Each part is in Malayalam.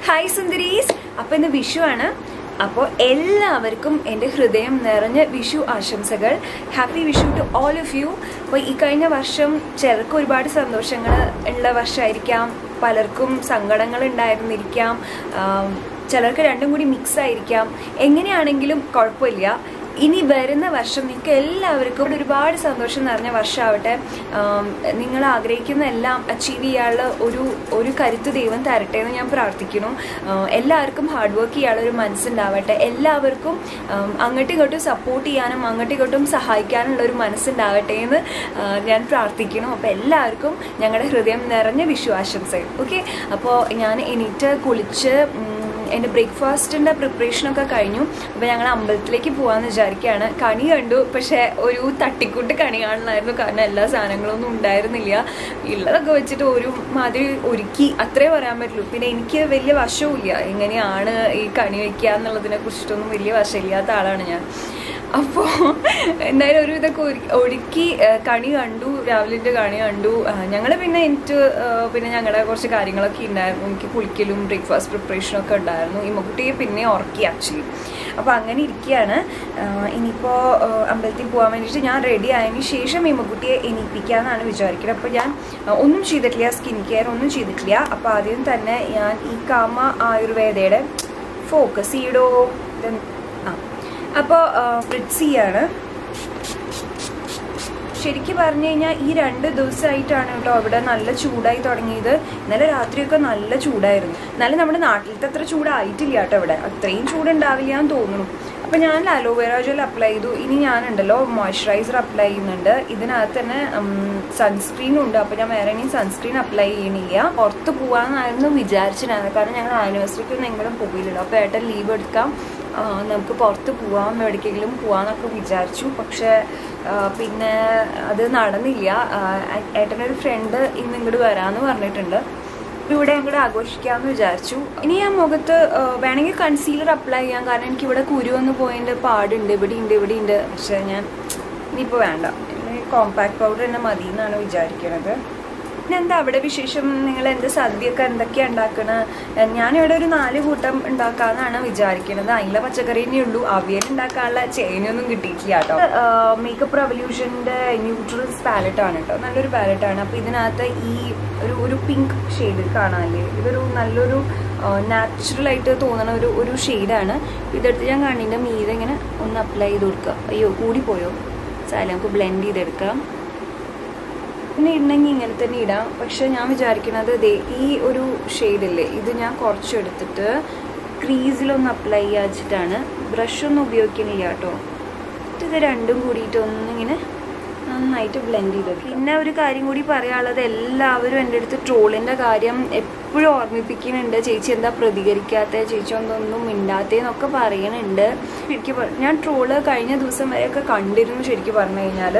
ഹായ് സുന്ദരീസ് അപ്പോൾ ഇന്ന് വിഷു ആണ് അപ്പോൾ എല്ലാവർക്കും എൻ്റെ ഹൃദയം നിറഞ്ഞ വിഷു ആശംസകൾ happy Vishu to all of you അപ്പോൾ ഈ കഴിഞ്ഞ വർഷം ചിലർക്ക് ഒരുപാട് സന്തോഷങ്ങൾ ഉള്ള വർഷമായിരിക്കാം പലർക്കും സങ്കടങ്ങൾ ഉണ്ടായിരുന്നിരിക്കാം ആം, ചിലർക്ക് രണ്ടും കൂടി മിക്സ് ആയിരിക്കാം എങ്ങനെയാണെങ്കിലും കുഴപ്പമില്ല ഇനി വരുന്ന വർഷം നിങ്ങൾക്ക് എല്ലാവർക്കും ഒരുപാട് സന്തോഷം നിറഞ്ഞ വർഷമാവട്ടെ ആം, നിങ്ങൾ ആഗ്രഹിക്കുന്ന എല്ലാം അച്ചീവ് ചെയ്യാനുള്ള ഒരു ഒരു കരുത്ത് ദൈവം തരട്ടെ എന്ന് ഞാൻ പ്രാർത്ഥിക്കുന്നു ആ, എല്ലാവർക്കും ഹാർഡ് വർക്ക് ചെയ്യാനുള്ള ഒരു മനസ്സുണ്ടാവട്ടെ എല്ലാവർക്കും ആം, അങ്ങോട്ടും ഇങ്ങോട്ടും സപ്പോർട്ട് ചെയ്യാനും അങ്ങോട്ടും ഇങ്ങോട്ടും സഹായിക്കാനുള്ള ഒരു മനസ്സുണ്ടാവട്ടെ എന്ന് ആ, ഞാൻ പ്രാർത്ഥിക്കുന്നു അപ്പോൾ എല്ലാവർക്കും ഞങ്ങളുടെ ഹൃദയം നിറഞ്ഞ വിശ്വാസംസകൾ ഓക്കെ അപ്പോൾ ഞാൻ എണീറ്റ് കുളിച്ച് ഉം, എൻ്റെ ബ്രേക്ക്ഫാസ്റ്റിൻ്റെ പ്രിപ്പറേഷനൊക്കെ കഴിഞ്ഞു അപ്പോൾ ഞങ്ങൾ അമ്പലത്തിലേക്ക് പോകാമെന്ന് വിചാരിക്കുകയാണ് കണി കണ്ടു പക്ഷേ ഒരു തട്ടിക്കൂട്ട് കണി കാണണമായിരുന്നു കാരണം എല്ലാ സാധനങ്ങളൊന്നും ഉണ്ടായിരുന്നില്ല ഉള്ളതൊക്കെ വെച്ചിട്ട് ഒരു മാതിരി ഒരുക്കി അത്രേ പറയാൻ പറ്റുള്ളൂ പിന്നെ എനിക്ക് വലിയ വശവുമില്ല എങ്ങനെയാണ് ഈ കണി വയ്ക്കുക എന്നുള്ളതിനെ കുറിച്ചിട്ടൊന്നും വലിയ വശമില്ലാത്ത ആളാണ് ഞാൻ അപ്പോൾ എന്തായാലും ഒരു ഇതൊക്കെ ഒരുക്കി ഒടുക്കി ആ, കണി കണ്ടു രാവിലെ കണി കണ്ടു ഞങ്ങൾ പിന്നെ എനിക്ക് ആ, പിന്നെ ഞങ്ങളുടെ കുറച്ച് കാര്യങ്ങളൊക്കെ ഉണ്ടായിരുന്നു എനിക്ക് കുളിക്കലും ബ്രേക്ക്ഫാസ്റ്റ് പ്രിപ്പറേഷനും ഒക്കെ ഉണ്ടായിരുന്നു ഈ മുക്കുട്ടിയെ പിന്നെ ഉറക്കി ആക്ച്വലി അപ്പോൾ അങ്ങനെ ഇരിക്കുകയാണ് ആ, ഇനിയിപ്പോൾ ആ, അമ്പലത്തിൽ പോകാൻ വേണ്ടിയിട്ട് ഞാൻ റെഡി ആയതിന് ശേഷം ഈ മുക്കുട്ടിയെ എണീപ്പിക്കാമെന്നാണ് വിചാരിക്കുന്നത് അപ്പോൾ ഞാൻ ആ, ഒന്നും ചെയ്തിട്ടില്ല സ്കിൻ കെയർ ഒന്നും ചെയ്തിട്ടില്ല അപ്പോൾ ആദ്യം തന്നെ ഞാൻ ഈ കാമ ആയുർവേദയുടെ ഫോക്കസ് ഈടോ ആ അപ്പോൾ ഫ്രിഡ്സിയാണ് ശരിക്കും പറഞ്ഞു കഴിഞ്ഞാൽ ഈ രണ്ട് ദിവസമായിട്ടാണ് കേട്ടോ അവിടെ നല്ല ചൂടായി തുടങ്ങിയത് ഇന്നലെ രാത്രിയൊക്കെ നല്ല ചൂടായിരുന്നു എന്നാലും നമ്മുടെ നാട്ടിലത്തെ അത്ര ചൂടായിട്ടില്ല കേട്ടോ ഇവിടെ അത്രയും ചൂടുണ്ടാവില്ല എന്ന് തോന്നുന്നു അപ്പം ഞാൻ അലോവേറ ജെൽ അപ്ലൈ ചെയ്തു ഇനി ഞാനുണ്ടല്ലോ മോയ്സ്ചറൈസർ അപ്ലൈ ചെയ്യുന്നുണ്ട് ഇതിനകത്ത് തന്നെ സൺസ്ക്രീനും ഉണ്ട് അപ്പോൾ ഞാൻ വേറെ ഇനി സൺസ്ക്രീൻ അപ്ലൈ ചെയ്യണില്ല പുറത്ത് പോകാമെന്നായിരുന്നു വിചാരിച്ചിട്ടുണ്ടായിരുന്നു കാരണം ഞങ്ങൾ ആനിവേഴ്സറിക്ക് ഒന്നും എങ്കിലും പോയില്ലല്ലോ അപ്പോൾ ഏട്ടൻ ലീവ് എടുക്കാം ആ, നമുക്ക് പുറത്ത് പോവാം എവിടേക്കെങ്കിലും പോവാന്നൊക്കെ വിചാരിച്ചു പക്ഷെ ആ, പിന്നെ അത് നടന്നില്ല ആ, ഏട്ടനൊരു ഫ്രണ്ട് ഇന്ന് ഇങ്ങോട്ട് വരാമെന്ന് പറഞ്ഞിട്ടുണ്ട് ഇവിടെ അങ്ങോട്ട് ആഘോഷിക്കാമെന്ന് വിചാരിച്ചു ഇനി ഞാൻ മുഖത്ത് ആ, വേണമെങ്കിൽ കൺസീലർ അപ്ലൈ ചെയ്യാം കാരണം എനിക്ക് ഇവിടെ കുരു വന്ന് പോയതിൻ്റെ പാടുണ്ട് ഇവിടെ ഉണ്ട് ഇവിടെ ഉണ്ട് പക്ഷെ ഞാൻ ഇനിയിപ്പോൾ വേണ്ട കോമ്പാക്ട് പൗഡർ തന്നെ മതി എന്നാണ് വിചാരിക്കണത് പിന്നെ എന്താ അവിടെ വിശേഷം നിങ്ങൾ എന്ത് സദ്യയൊക്കെ എന്തൊക്കെയാണ് ഉണ്ടാക്കണത് ഞാനിവിടെ ഒരു നാല് കൂട്ടം ഉണ്ടാക്കാന്നാണ് വിചാരിക്കുന്നത് അതിലെ പച്ചക്കറി തന്നെ ഉള്ളൂ അവിയൽ ഉണ്ടാക്കാനുള്ള ചേനയൊന്നും കിട്ടിയിട്ടില്ല കേട്ടോ മേക്കപ്പ് റവല്യൂഷൻ്റെ ന്യൂട്രൽസ് പാലറ്റ് ആണ് കേട്ടോ നല്ലൊരു പാലറ്റ് ആണ് അപ്പോൾ ഇതിനകത്ത് ഈ ഒരു ഒരു പിങ്ക് ഷെയ്ഡ് കാണാല്ലേ ഇതൊരു നല്ലൊരു നാച്ചുറൽ ആയിട്ട് തോന്നുന്ന ഒരു ഒരു ഷെയ്ഡാണ് ഇതെടുത്ത് ഞാൻ കണ്ണിൻ്റെ മീതെ ഇങ്ങനെ ഒന്ന് അപ്ലൈ ചെയ്ത് കൊടുക്കുക അയ്യോ കൂടിപ്പോയോ സാരി നമുക്ക് ബ്ലെൻഡ് ചെയ്തെടുക്കാം പിന്നെ ഇടണമെങ്കിൽ ഇങ്ങനെ തന്നെ ഇടാം പക്ഷെ ഞാൻ വിചാരിക്കുന്നത് ദേ ഈ ഒരു ഷെയ്ഡില്ലേ ഇത് ഞാൻ കുറച്ചെടുത്തിട്ട് ക്രീസിലൊന്ന് അപ്ലൈ ചെയ്യാച്ചിട്ടാണ് ബ്രഷൊന്നും ഉപയോഗിക്കണില്ല കേട്ടോ എന്നിട്ട് ഇത് രണ്ടും കൂടിയിട്ട് ഒന്നിങ്ങനെ നന്നായിട്ട് ബ്ലെൻഡ് ചെയ്തെടുക്കും പിന്നെ ഒരു കാര്യം കൂടി പറയാനുള്ളത് എല്ലാവരും എൻ്റെ അടുത്ത് ട്രോളിൻ്റെ കാര്യം എപ്പോഴും ഓർമ്മിപ്പിക്കുന്നുണ്ട് ചേച്ചി എന്താ പ്രതികരിക്കാത്ത ചേച്ചി ഒന്നൊന്നും മിണ്ടാത്തേന്നൊക്കെ പറയുന്നുണ്ട് ശരിക്കും പറ- ഞാൻ ട്രോള് കഴിഞ്ഞ ദിവസം വരെയൊക്കെ കണ്ടിരുന്നു ശരിക്കും പറഞ്ഞു കഴിഞ്ഞാൽ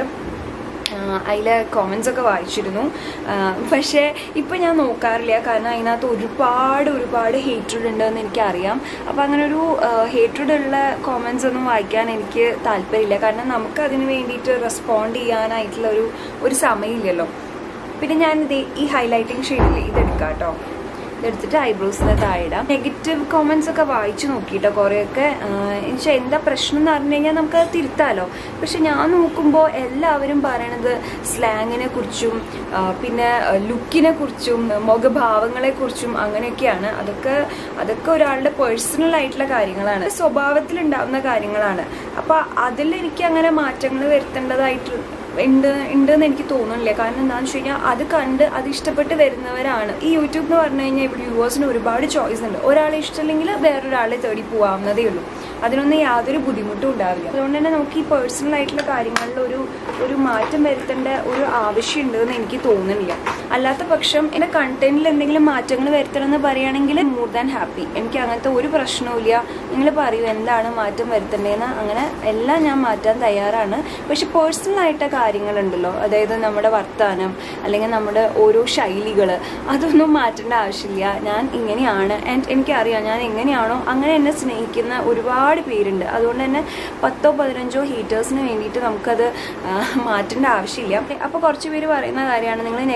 അതിലെ കോമൻസ് ഒക്കെ വായിച്ചിരുന്നു ആ, പക്ഷേ ഇപ്പം ഞാൻ നോക്കാറില്ല കാരണം അതിനകത്ത് ഒരുപാട് ഒരുപാട് ഹേറ്റഡ് ഉണ്ടെന്ന് എനിക്കറിയാം അപ്പോൾ അങ്ങനെ ഒരു ഹേറ്റഡ് ഉള്ള കോമൻസ് ഒന്നും വായിക്കാൻ എനിക്ക് താല്പര്യമില്ല കാരണം നമുക്ക് അതിന് വേണ്ടിയിട്ട് റെസ്പോണ്ട് ചെയ്യാനായിട്ടുള്ള ഒരു ഒരു സമയമില്ലല്ലോ പിന്നെ ഞാൻ ഇത് ഈ ഹൈലൈറ്റിംഗ് ഷെയ്ഡിൽ ഇതെടുക്കാം കേട്ടോ ഇതെടുത്തിട്ട് ഐബ്രോസിന് താഴെ ഇടാം നെഗറ്റീവ് കോമൻസ് ഒക്കെ വായിച്ചു നോക്കിയിട്ടോ കുറേയൊക്കെ എന്നുവെച്ചാൽ എന്താ പ്രശ്നം എന്ന് പറഞ്ഞു കഴിഞ്ഞാൽ നമുക്ക് തിരുത്താലോ പക്ഷെ ഞാൻ നോക്കുമ്പോൾ എല്ലാവരും പറയണത് സ്ലാങ്ങിനെ കുറിച്ചും ആ, പിന്നെ ലുക്കിനെ കുറിച്ചും മുഖഭാവങ്ങളെ കുറിച്ചും അങ്ങനെയൊക്കെയാണ് അതൊക്കെ അതൊക്കെ ഒരാളുടെ പേഴ്സണൽ ആയിട്ടുള്ള കാര്യങ്ങളാണ് സ്വഭാവത്തിൽ ഉണ്ടാവുന്ന കാര്യങ്ങളാണ് അപ്പോൾ അതിൽ എനിക്ക് അങ്ങനെ മാറ്റങ്ങൾ വരുത്തേണ്ടതായിട്ട് ഉണ്ട് ഉണ്ടെന്ന് എനിക്ക് തോന്നുന്നില്ല കാരണം എന്താണെന്ന് വെച്ച് കഴിഞ്ഞാൽ അത് കണ്ട് അത് ഇഷ്ടപ്പെട്ട് വരുന്നവരാണ് ഈ യൂട്യൂബ് എന്ന് പറഞ്ഞു കഴിഞ്ഞാൽ ഇവിടെ വ്യൂവേഴ്സിന് ഒരുപാട് ചോയ്സ് ഉണ്ട് ഒരാളെ ഇഷ്ടമില്ലെങ്കിൽ വേറൊരാളെ തേടി പോകാവുന്നതേ ഉള്ളൂ അതിനൊന്നും യാതൊരു ബുദ്ധിമുട്ടും ഉണ്ടാവില്ല അതുകൊണ്ട് തന്നെ നമുക്ക് ഈ പേഴ്സണൽ ആയിട്ടുള്ള കാര്യങ്ങളിൽ ഒരു ഒരു മാറ്റം വരുത്തേണ്ട ഒരു ആവശ്യമുണ്ട് എന്ന് എനിക്ക് തോന്നുന്നില്ല അല്ലാത്ത പക്ഷം എൻ്റെ കണ്ടന്റിൽ എന്തെങ്കിലും മാറ്റങ്ങൾ വരുത്തണം എന്ന് പറയുകയാണെങ്കിൽ മോർ ദാൻ ഹാപ്പി എനിക്ക് അങ്ങനത്തെ ഒരു പ്രശ്നവുമില്ല നിങ്ങൾ പറയൂ എന്താണ് മാറ്റം വരുത്തേണ്ടതെന്ന് അങ്ങനെ എല്ലാം ഞാൻ മാറ്റാൻ തയ്യാറാണ് പക്ഷെ പേഴ്സണൽ ആയിട്ട കാര്യങ്ങളുണ്ടല്ലോ അതായത് നമ്മുടെ വർത്താനം അല്ലെങ്കിൽ നമ്മുടെ ഓരോ ശൈലികൾ അതൊന്നും മാറ്റേണ്ട ആവശ്യമില്ല ഞാൻ ഇങ്ങനെയാണ് ആൻഡ് എനിക്കറിയാം ഞാൻ എങ്ങനെയാണോ അങ്ങനെ എന്നെ സ്നേഹിക്കുന്ന ഒരുപാട് പേരുണ്ട് അതുകൊണ്ട് തന്നെ പത്തോ പതിനഞ്ചോ ഹീറ്റേഴ്സിന് വേണ്ടിയിട്ട് നമുക്കത് ആ, മാറ്റേണ്ട ആവശ്യമില്ല അപ്പോൾ കുറച്ച് പേര് പറയുന്ന കാര്യമാണ് നിങ്ങൾ നെഗറ്റീവ്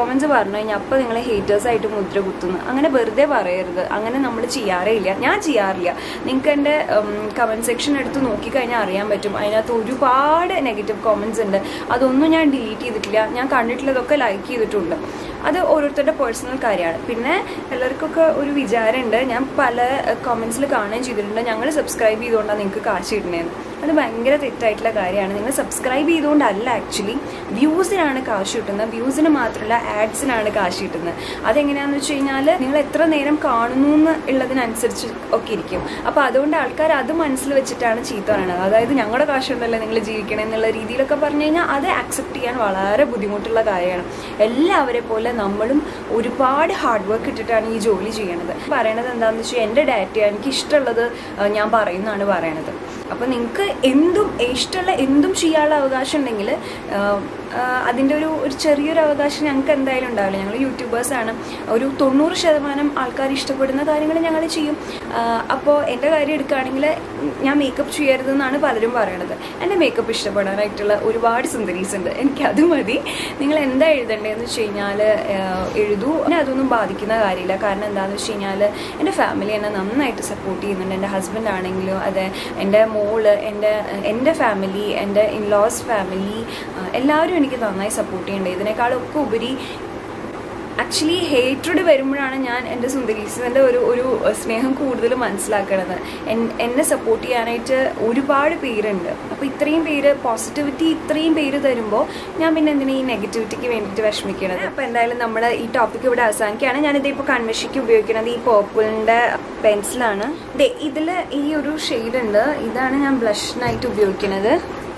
കോമൻസ് പറഞ്ഞു കഴിഞ്ഞാൽ അപ്പോൾ നിങ്ങൾ ഹേറ്റേഴ്സ് ആയിട്ട് മുദ്ര കുത്തുന്നു അങ്ങനെ വെറുതെ പറയരുത് അങ്ങനെ നമ്മൾ ചെയ്യാറേ ഇല്ല ഞാൻ ചെയ്യാറില്ല നിങ്ങൾക്ക് എൻ്റെ കമൻറ്റ് സെക്ഷൻ എടുത്ത് നോക്കിക്കഴിഞ്ഞാൽ അറിയാൻ പറ്റും അതിനകത്ത് ഒരുപാട് നെഗറ്റീവ് കോമൻസ് ഉണ്ട് അതൊന്നും ഞാൻ ഡിലീറ്റ് ചെയ്തിട്ടില്ല ഞാൻ കണ്ടിട്ടുള്ളതൊക്കെ ലൈക്ക് ചെയ്തിട്ടുണ്ട് അത് ഓരോരുത്തരുടെ പേഴ്സണൽ കാര്യമാണ് പിന്നെ എല്ലാവർക്കൊക്കെ ഒരു വിചാരമുണ്ട് ഞാൻ പല കമൻസിൽ കാണുകയും ചെയ്തിട്ടുണ്ട് ഞങ്ങൾ സബ്സ്ക്രൈബ് ചെയ്തുകൊണ്ടാണ് നിങ്ങൾക്ക് കാശ് കിട്ടുന്നതെന്ന് അത് ഭയങ്കര തെറ്റായിട്ടുള്ള കാര്യമാണ് നിങ്ങൾ സബ്സ്ക്രൈബ് ചെയ്തുകൊണ്ടല്ല ആക്ച്വലി വ്യൂസിനാണ് കാശ് കിട്ടുന്നത് വ്യൂസിന് മാത്രമല്ല ആഡ്സിനാണ് കാശ് കിട്ടുന്നത് അതെങ്ങനെയാണെന്ന് വെച്ച് കഴിഞ്ഞാൽ നിങ്ങൾ എത്ര നേരം കാണുന്നു എന്ന് ഉള്ളതിനനുസരിച്ച് ഒക്കെ ഇരിക്കും അപ്പോൾ അതുകൊണ്ട് ആൾക്കാർ അത് മനസ്സിൽ വെച്ചിട്ടാണ് ചീത്ത പറയുന്നത് അതായത് ഞങ്ങളുടെ കാശ് കൊണ്ടല്ലേ നിങ്ങൾ ജീവിക്കണേ എന്നുള്ള രീതിയിലൊക്കെ പറഞ്ഞു കഴിഞ്ഞാൽ അത് അക്സെപ്റ്റ് ചെയ്യാൻ വളരെ ബുദ്ധിമുട്ടുള്ള കാര്യമാണ് എല്ലാവരെ പോലെ നമ്മളും ഒരുപാട് ഹാർഡ് വർക്ക് ഇട്ടിട്ടാണ് ഈ ജോലി ചെയ്യണത് പറയണത് എന്താണെന്ന് വെച്ചാൽ എൻ്റെ ഡാറ്റ എനിക്ക് ഇഷ്ടമുള്ളത് ആ, ഞാൻ പറയുന്നതാണ് പറയണത് അപ്പോൾ നിങ്ങൾക്ക് എന്തും ഇഷ്ടമുള്ള എന്തും ചെയ്യാനുള്ള അവകാശം ഉണ്ടെങ്കിൽ അതിൻ്റെ ഒരു ഒരു ചെറിയൊരു അവകാശം ഞങ്ങൾക്ക് എന്തായാലും ഉണ്ടാവില്ല ഞങ്ങൾ യൂട്യൂബേഴ്സാണ് ഒരു തൊണ്ണൂറ് ശതമാനം ആൾക്കാർ ഇഷ്ടപ്പെടുന്ന കാര്യങ്ങൾ ഞങ്ങൾ ചെയ്യും അപ്പോൾ എൻ്റെ കാര്യം എടുക്കുകയാണെങ്കിൽ ഞാൻ മേക്കപ്പ് ചെയ്യരുതെന്നാണ് പലരും പറയണത് എൻ്റെ മേക്കപ്പ് ഇഷ്ടപ്പെടാനായിട്ടുള്ള ഒരുപാട് സുന്ദരീസ് ഉണ്ട് എനിക്കത് മതി നിങ്ങൾ എന്താ എഴുതണ്ടേന്ന് വെച്ച് കഴിഞ്ഞാൽ എഴുതൂ എന്നെ അതൊന്നും ബാധിക്കുന്ന കാര്യമില്ല കാരണം എന്താണെന്ന് വെച്ച് കഴിഞ്ഞാൽ എൻ്റെ ഫാമിലി എന്നെ നന്നായിട്ട് സപ്പോർട്ട് ചെയ്യുന്നുണ്ട് എൻ്റെ ഹസ്ബൻഡ് ആണെങ്കിലും അതെ എൻ്റെ മോള് എൻ്റെ എൻ്റെ ഫാമിലി എൻ്റെ ഇൻലോസ് ഫാമിലി എല്ലാവരും എനിക്ക് നന്നായി സപ്പോർട്ട് ചെയ്യുന്നുണ്ട് ഇതിനേക്കാളൊക്കെ ഉപരി ആക്ച്വലി ഹേറ്റഡ് വരുമ്പോഴാണ് ഞാൻ എൻ്റെ സുന്ദരീസിൻ്റെ ഒരു ഒരു സ്നേഹം കൂടുതൽ മനസ്സിലാക്കണത് എൻ- എന്നെ സപ്പോർട്ട് ചെയ്യാനായിട്ട് ഒരുപാട് പേരുണ്ട് അപ്പോൾ ഇത്രയും പേര് പോസിറ്റിവിറ്റി ഇത്രയും പേര് തരുമ്പോൾ ഞാൻ പിന്നെ എന്തിനാ ഈ നെഗറ്റിവിറ്റിക്ക് വേണ്ടിയിട്ട് വിഷമിക്കണത് അപ്പോൾ എന്തായാലും നമ്മൾ ഈ ടോപ്പിക് ഇവിടെ അവസാനിക്കുകയാണ് ഞാനിത് ഇപ്പോൾ കൺവെഷിക്ക് ഉപയോഗിക്കുന്നത് ഈ പേർപ്പിളിൻ്റെ പെൻസിലാണ് ദേ ഇതിൽ ഈ ഒരു ഷെയ്ഡ് ഉണ്ട് ഇതാണ് ഞാൻ ബ്ലഷിനായിട്ട് ഉപയോഗിക്കുന്നത്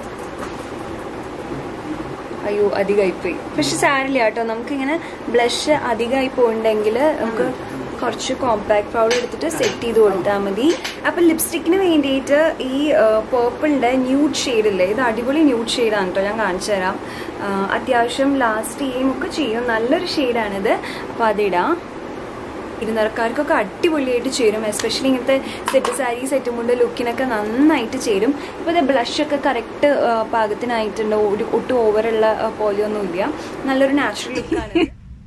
അയ്യോ അധികമായിപ്പോയി പക്ഷെ സാരില്ല കേട്ടോ നമുക്കിങ്ങനെ ബ്ലഷ് അധികമായി പോയിട്ടുണ്ടെങ്കിൽ നമുക്ക് കുറച്ച് കോമ്പാക്ട് പൗഡർ എടുത്തിട്ട് സെറ്റ് ചെയ്ത് കൊടുത്താൽ മതി അപ്പം ലിപ്സ്റ്റിക്കിന് വേണ്ടിയിട്ട് ഈ പേർപ്പിളിൻ്റെ ന്യൂഡ് ഷെയ്ഡില്ലേ ഇത് അടിപൊളി ന്യൂഡ് ഷെയ്ഡാണ് കേട്ടോ ഞാൻ കാണിച്ചു തരാം ആ, അത്യാവശ്യം ലാസ്റ്റ് ചെയ്യും ഒക്കെ ചെയ്യും നല്ലൊരു ഷെയ്ഡാണിത് അപ്പോൾ അതിടാം ഇരുനിറക്കാർക്കൊക്കെ അടിപൊളിയായിട്ട് ചേരും എസ്പെഷ്യലി ഇങ്ങനത്തെ സെറ്റ് സാരി സെറ്റ് മുണ്ട് ലുക്കിനൊക്കെ നന്നായിട്ട് ചേരും ഇപ്പോൾ ഇത് ബ്ലഷൊക്കെ കറക്റ്റ് പാകത്തിനായിട്ടുണ്ട് ഒരു ഒട്ടും ഓവറുള്ള പോലെയൊന്നുമില്ല നല്ലൊരു നാച്ചുറൽ ലുക്കാണ്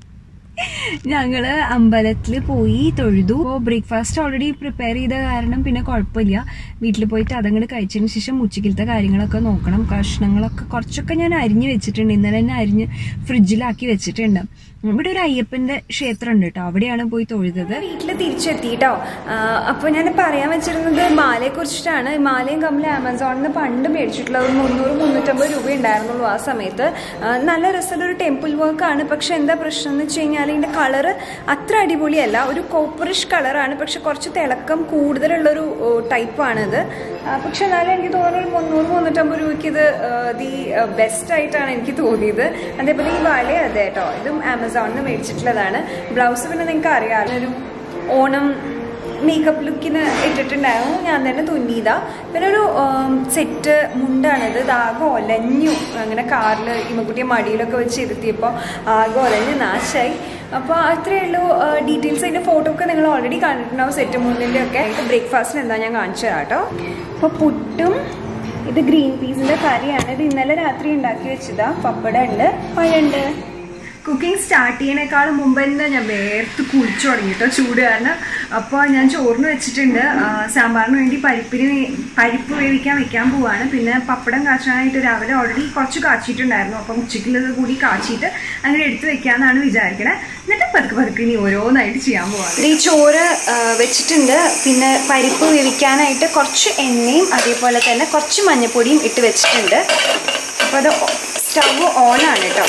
ഞങ്ങള് അമ്പലത്തിൽ പോയി തൊഴുതു അപ്പോൾ ബ്രേക്ക്ഫാസ്റ്റ് ഓൾറെഡി പ്രിപ്പയർ ചെയ്ത കാരണം പിന്നെ കുഴപ്പമില്ല വീട്ടിൽ പോയിട്ട് അതങ്ങോട്ട് കഴിച്ചതിന് ശേഷം ഉച്ചക്കിലത്തെ കാര്യങ്ങളൊക്കെ നോക്കണം കഷ്ണങ്ങളൊക്കെ കുറച്ചൊക്കെ ഞാൻ അരിഞ്ഞ് വെച്ചിട്ടുണ്ട് ഇന്നലെ തന്നെ അരിഞ്ഞ് ഫ്രിഡ്ജിലാക്കി വെച്ചിട്ടുണ്ട് ഇവിടെ ഒരു അയ്യപ്പന്റെ ക്ഷേത്രം ഉണ്ട് കേട്ടോ അവിടെയാണ് പോയി തൊഴുതത് വീട്ടിൽ തിരിച്ചെത്തി കേട്ടോ അപ്പോൾ ഞാൻ പറയാൻ വെച്ചിരുന്നത് മാലയെ കുറിച്ചിട്ടാണ് മാലയും കമ്മലും ആമസോണിൽ നിന്ന് പണ്ട് മേടിച്ചിട്ടുള്ള ഒരു മുന്നൂറ് മുന്നൂറ്റമ്പത് രൂപ ഉണ്ടായിരുന്നുള്ളൂ ആ സമയത്ത് ആ, നല്ല രസമുള്ള ഒരു ടെമ്പിൾ വർക്കാണ് പക്ഷെ എന്താ പ്രശ്നം എന്ന് വെച്ച് കഴിഞ്ഞാൽ ഇതിന്റെ കളറ് അത്ര അടിപൊളിയല്ല ഒരു കോപ്പറിഷ് കളറാണ് പക്ഷെ കുറച്ച് തിളക്കം കൂടുതലുള്ളൊരു ടൈപ്പാണിത് പക്ഷെ എന്നാലും എനിക്ക് തോന്നുന്നു ഒരു മുന്നൂറ് മുന്നൂറ്റമ്പത് രൂപയ്ക്ക് ഇത് ദി ബെസ്റ്റ് ആയിട്ടാണ് എനിക്ക് തോന്നിയത് അതേപോലെ ഈ വാല അതെ കേട്ടോ ഇതും ആമസോണിൽ നിന്ന് മേടിച്ചിട്ടുള്ളതാണ് ബ്ലൗസ് പിന്നെ നിങ്ങൾക്ക് അറിയാം ഒരു ഓണം മേക്കപ്പ് ലുക്കിന് ഇട്ടിട്ടുണ്ടായിരുന്നു ഞാൻ തന്നെ തുന്നിയതാ പിന്നെ ഒരു സെറ്റ് മുണ്ടാണിത് ഇത് ആകെ ഒലഞ്ഞു അങ്ങനെ കാറിൽ ഇമ്മക്കുട്ടിയെ മടിയിലൊക്കെ വെച്ച് ഇരുത്തിയപ്പോൾ ആകെ ഒലഞ്ഞ് നാശമായി അപ്പോൾ അത്രയേ ഉള്ളൂ ഡീറ്റെയിൽസ് അതിൻ്റെ ഫോട്ടോ ഒക്കെ നിങ്ങൾ ഓൾറെഡി കണ്ടിട്ടുണ്ടാവും സെറ്റ് മുണ്ടിൻ്റെ ഒക്കെ ബ്രേക്ക്ഫാസ്റ്റിന് എന്താ ഞാൻ കാണിച്ചു തരാം കേട്ടോ അപ്പോൾ പുട്ടും ഇത് ഗ്രീൻ പീസിൻ്റെ കറിയാണ് ഇത് ഇന്നലെ രാത്രി ഉണ്ടാക്കി വെച്ചതാ പപ്പട ഉണ്ട് പഴമുണ്ട് കുക്കിംഗ് സ്റ്റാർട്ട് ചെയ്യണേക്കാളും മുമ്പ് തന്നെ ഞാൻ വേർത്ത് കുളിച്ചു തുടങ്ങി കേട്ടോ ചൂട് കാരണം അപ്പോൾ ഞാൻ ചോറിന് വെച്ചിട്ടുണ്ട് ആ, സാമ്പാറിന് വേണ്ടി പരിപ്പിന് വേ- പരിപ്പ് വേവിക്കാൻ വെക്കാൻ പോവാണ് പിന്നെ പപ്പടം കാച്ചാനായിട്ട് രാവിലെ ഓൾറെഡി കുറച്ച് കാച്ചിട്ടുണ്ടായിരുന്നു അപ്പം ഉച്ചയ്ക്കുള്ളത് കൂടി കാച്ചിട്ട് അങ്ങനെ എടുത്ത് വെക്കാമെന്നാണ് വിചാരിക്കണേ എന്നിട്ട് പതുക്കെ പതുക്കെ ഇനി ഓരോന്നായിട്ട് ചെയ്യാൻ പോവാണ് ഈ ചോറ് വെച്ചിട്ടുണ്ട് പിന്നെ പരിപ്പ് വേവിക്കാനായിട്ട് കുറച്ച് എണ്ണയും അതേപോലെ തന്നെ കുറച്ച് മഞ്ഞൾപ്പൊടിയും ഇട്ട് വെച്ചിട്ടുണ്ട് അപ്പോൾ അത് സ്റ്റവ് ഓണാണ് കേട്ടോ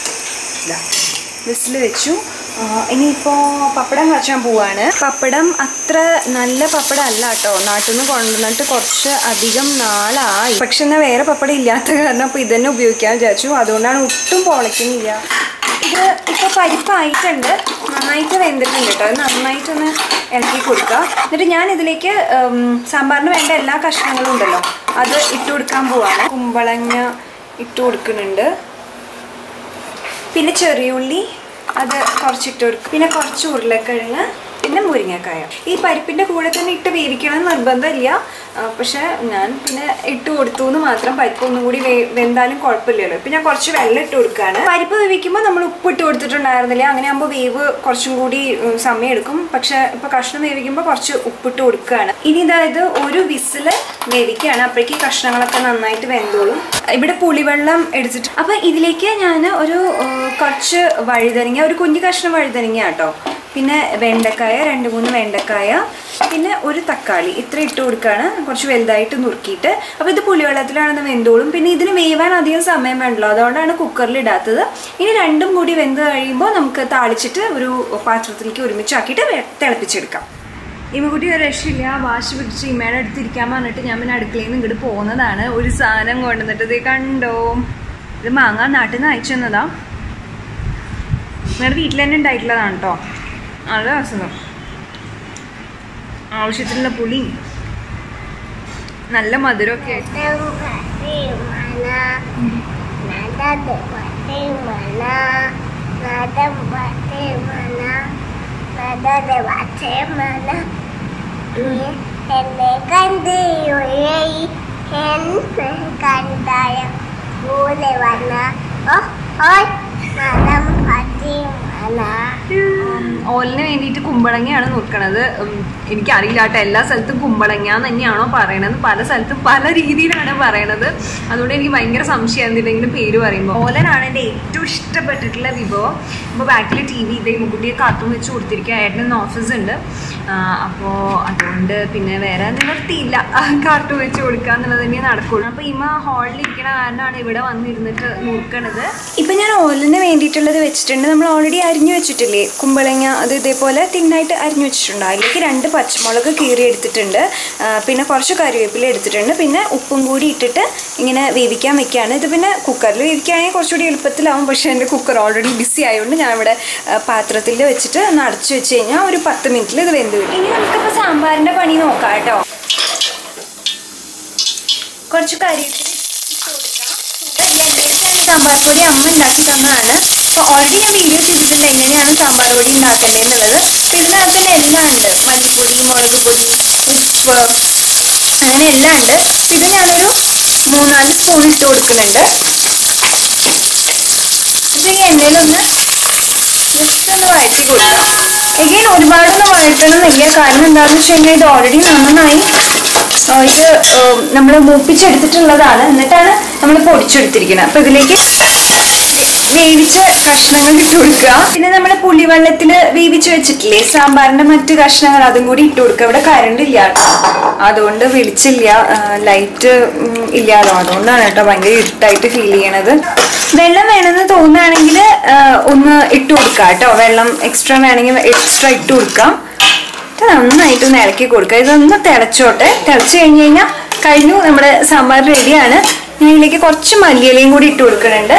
വിസിൽ വെച്ചു ആ, ഇനിയിപ്പോൾ പപ്പടം കാച്ചാൻ പോവാണ് പപ്പടം അത്ര നല്ല പപ്പടം അല്ല കേട്ടോ നാട്ടിൽ നിന്ന് കൊണ്ടുവന്നിട്ട് കുറച്ച് അധികം നാളായി പക്ഷെ എന്നാൽ വേറെ പപ്പടം ഇല്ലാത്ത കാരണം അപ്പോൾ ഇതന്നെ ഉപയോഗിക്കാൻ വിചാരിച്ചു അതുകൊണ്ടാണ് ഒട്ടും പൊളയ്ക്കുന്നില്ല ഇത് ഇപ്പോൾ പരിപ്പായിട്ടുണ്ട് നന്നായിട്ട് വെന്തിട്ടുണ്ട് കേട്ടോ അത് നന്നായിട്ടൊന്ന് ഇളക്കി കൊടുക്കുക എന്നിട്ട് ഞാൻ ഇതിലേക്ക് ഉം, സാമ്പാറിന് വേണ്ട എല്ലാ കഷ്ണങ്ങളും ഉണ്ടല്ലോ അത് ഇട്ട് കൊടുക്കാൻ പോവാണ് കുമ്പളങ്ങ ഇട്ട് കൊടുക്കുന്നുണ്ട് പിന്നെ ചെറിയുള്ളി അത് കുറച്ചിട്ട് കൊടുക്കും പിന്നെ കുറച്ച് ഉരുളക്കിഴങ്ങ് പിന്നെ മുരിങ്ങക്കായ ഈ പരിപ്പിന്റെ കൂടെ തന്നെ ഇട്ട് വേവിക്കണം എന്ന് നിർബന്ധമില്ല ആ, പക്ഷെ ഞാൻ പിന്നെ ഇട്ട് കൊടുത്തു എന്ന് മാത്രം പരിപ്പ് ഒന്നും കൂടി വേ- വെന്താലും കുഴപ്പമില്ലല്ലോ ഇപ്പൊ ഞാൻ കുറച്ച് വെള്ളം ഇട്ട് കൊടുക്കുകയാണ് പരിപ്പ് വേവിക്കുമ്പോൾ നമ്മൾ ഉപ്പ് ഇട്ട് കൊടുത്തിട്ടുണ്ടായിരുന്നില്ല അങ്ങനെ ആകുമ്പോൾ വേവ് കുറച്ചും കൂടി ഉം, സമയം എടുക്കും പക്ഷെ ഇപ്പൊ കഷ്ണം വേവിക്കുമ്പോൾ കുറച്ച് ഉപ്പിട്ട് കൊടുക്കുകയാണ് ഇനി ഇതായത് ഒരു വിസില് വേവിക്കുകയാണ് അപ്പോഴേക്ക് കഷ്ണങ്ങളൊക്കെ നന്നായിട്ട് വെന്തോളും ഇവിടെ പുളിവെള്ളം എടുത്തിട്ട് അപ്പൊ ഇതിലേക്ക് ഞാൻ ഒരു ഏർ, കുറച്ച് വഴുതനങ്ങ ഒരു കുഞ്ഞു കഷ്ണം വഴുതനങ്ങ കേട്ടോ പിന്നെ വെണ്ടക്കായ രണ്ട് മൂന്ന് വെണ്ടക്കായ പിന്നെ ഒരു തക്കാളി ഇത്ര ഇട്ട് കൊടുക്കുകയാണ് കുറച്ച് വലുതായിട്ട് നുറുക്കിയിട്ട് അപ്പോൾ ഇത് പുളിവെള്ളത്തിലാണെന്ന് വെന്തോളും പിന്നെ ഇതിന് വേവാൻ അധികം സമയം വേണ്ടല്ലോ അതുകൊണ്ടാണ് കുക്കറിൽ ഇടാത്തത് ഇനി രണ്ടും കൂടി വെന്ത് കഴിയുമ്പോൾ നമുക്ക് താളിച്ചിട്ട് ഒരു പാത്രത്തിലേക്ക് ഒരുമിച്ചാക്കിയിട്ട് വെ- തിളപ്പിച്ചെടുക്കാം ഇമ്മക്കുട്ടി ഒരു രക്ഷയില്ല വാശി പിടിച്ച് ഇമ്മയുടെ അടുത്തിരിക്കാൻ പറഞ്ഞിട്ട് ഞാൻ പിന്നെ അടുക്കളയിൽ നിന്ന് ഇങ്ങോട്ട് പോകുന്നതാണ് ഒരു സാധനം കൊണ്ടുവന്നിട്ട് ഇത് കണ്ടോ ഇത് മാങ്ങ നാട്ടിൽ നിന്ന് അയച്ചു തന്നതാ നിങ്ങളുടെ വീട്ടിൽ തന്നെ ഉണ്ടായിട്ടുള്ളതാണ് കേട്ടോ നല്ല രസം ആവശ്യത്തിനുള്ള പുളിയും നല്ല മധുരമൊക്കെ ആയിട്ട് ഓലിന് വേണ്ടിയിട്ട് കുമ്പളങ്ങയാണ് നോക്കണത് ഉം, എനിക്കറിയില്ല കേട്ടോ എല്ലാ സ്ഥലത്തും കുമ്പളങ്ങ എന്ന് തന്നെയാണോ പറയണത് പല സ്ഥലത്തും പല രീതിയിലാണ് പറയണത് അതുകൊണ്ട് എനിക്ക് ഭയങ്കര സംശയമാണ് എന്തെങ്കിലും പേര് പറയുമ്പോൾ ഓലനാണ് എൻ്റെ ഏറ്റവും ഇഷ്ടപ്പെട്ടിട്ടുള്ള വിഭവം ഇപ്പോൾ ബാക്കിൽ ടി വി ഇതേ മുക്കുട്ടിയെ കാർട്ടൂൺ വെച്ച് കൊടുത്തിരിക്കുക ഏട്ടന് ഓഫീസ് ഉണ്ട് അപ്പോൾ അതുകൊണ്ട് പിന്നെ വേറെ നിവർത്തിയില്ല കാർട്ടൂൺ വെച്ച് കൊടുക്കുക എന്നുള്ളത് തന്നെ നടക്കുള്ളൂ അപ്പോൾ ഇമ്മ ഹാളിൽ ഇരിക്കണ കാരണമാണ് ഇവിടെ വന്നിരുന്നിട്ട് നോക്കണത് ഇപ്പം ഞാൻ ഓലിന് വേണ്ടിയിട്ടുള്ളത് വെച്ചിട്ടുണ്ട് നമ്മൾ ഓൾറെഡി അരിഞ്ഞു വെച്ചിട്ടില്ലേ കുമ്പളങ്ങ അത് ഇതേപോലെ തിന്നായിട്ട് അരിഞ്ഞു വെച്ചിട്ടുണ്ട് അതിലേക്ക് രണ്ട് പച്ചമുളക് കീറി എടുത്തിട്ടുണ്ട് ആ, പിന്നെ കുറച്ച് കറിവേപ്പില എടുത്തിട്ടുണ്ട് പിന്നെ ഉപ്പും കൂടി ഇട്ടിട്ട് ഇങ്ങനെ വേവിക്കാൻ വെക്കുകയാണ് ഇത് പിന്നെ കുക്കറിൽ വേവിക്കുകയാണെങ്കിൽ കുറച്ചുകൂടി എളുപ്പത്തിലാവും പക്ഷേ എൻ്റെ കുക്കർ ഓൾറെഡി ബിസി ആയതുകൊണ്ട് ഞാൻ ഇവിടെ പാത്രത്തിൽ വെച്ചിട്ട് ഒന്ന് അടച്ചു വെച്ച് കഴിഞ്ഞാൽ ഒരു പത്ത് മിനിറ്റിൽ ഇത് വെന്ത് വരും ഇനി നമുക്കിപ്പോൾ സാമ്പാറിൻ്റെ പണി നോക്കാം കേട്ടോ കുറച്ച് കറിവേപ്പില ഇട്ട് കൊടുക്കാം ഇല്ലാത്തതാണ് സാമ്പാർ പൊടി അമ്മ ഉണ്ടാക്കി തന്നതാണ് അപ്പോൾ ഓൾറെഡി ഞാൻ വീഡിയോ ചെയ്തിട്ടുണ്ട് എങ്ങനെയാണ് സാമ്പാർ പൊടി ഉണ്ടാക്കേണ്ടതെന്നുള്ളത് ഇതിനകത്ത് തന്നെ എല്ലാം ഉണ്ട് മല്ലിപ്പൊടി മുളക് പൊടി ഉപ്പ് അങ്ങനെ എല്ലാം ഉണ്ട് ഇത് ഞാനൊരു മൂന്നാല് സ്പൂൺ ഇട്ട് കൊടുക്കുന്നുണ്ട് പക്ഷേ ഈ എണ്ണയിലൊന്ന് ജസ്റ്റ് ഒന്ന് വഴറ്റി കൊടുക്കാം എഗെയിൻ ഒരുപാടൊന്നും വഴറ്റണമെന്നില്ല കാരണം എന്താണെന്ന് വെച്ച് കഴിഞ്ഞാൽ ഇത് ഓൾറെഡി നന്നായി ആ, ഇത് നമ്മൾ മൂപ്പിച്ചെടുത്തിട്ടുള്ളതാണ് എന്നിട്ടാണ് നമ്മൾ പൊടിച്ചെടുത്തിരിക്കുന്നത് അപ്പൊ ഇതിലേക്ക് വേവിച്ച കഷ്ണങ്ങൾ ഇട്ട് കൊടുക്കുക പിന്നെ നമ്മൾ പുളിവെള്ളത്തിൽ വേവിച്ച് വെച്ചിട്ടില്ലേ സാമ്പാറിന്റെ മറ്റ് കഷ്ണങ്ങൾ അതും കൂടി ഇട്ട് കൊടുക്കുക ഇവിടെ കറണ്ട് ഇല്ല കേട്ടോ അതുകൊണ്ട് വിളിച്ചില്ല ലൈറ്റ് ഇല്ലാതോ അതുകൊണ്ടാണ് കേട്ടോ ഭയങ്കര ഇരുട്ടായിട്ട് ഫീൽ ചെയ്യണത് വെള്ളം വേണമെന്ന് തോന്നുകയാണെങ്കിൽ ഒന്ന് ഇട്ട് കൊടുക്കാം കേട്ടോ വെള്ളം എക്സ്ട്രാ വേണമെങ്കിൽ എക്സ്ട്രാ ഇട്ട് കൊടുക്കാം ഇത് നന്നായിട്ട് ഒന്ന് ഇളക്കി കൊടുക്കുക ഇതൊന്ന് തിളച്ചോട്ടെ തിളച്ച് കഴിഞ്ഞ് കഴിഞ്ഞാൽ കഴിഞ്ഞു നമ്മുടെ സാമ്പാർ റെഡിയാണ് ഞാൻ ഇതിലേക്ക് കുറച്ച് മല്ലിയിലയും കൂടി ഇട്ട് കൊടുക്കുന്നുണ്ട്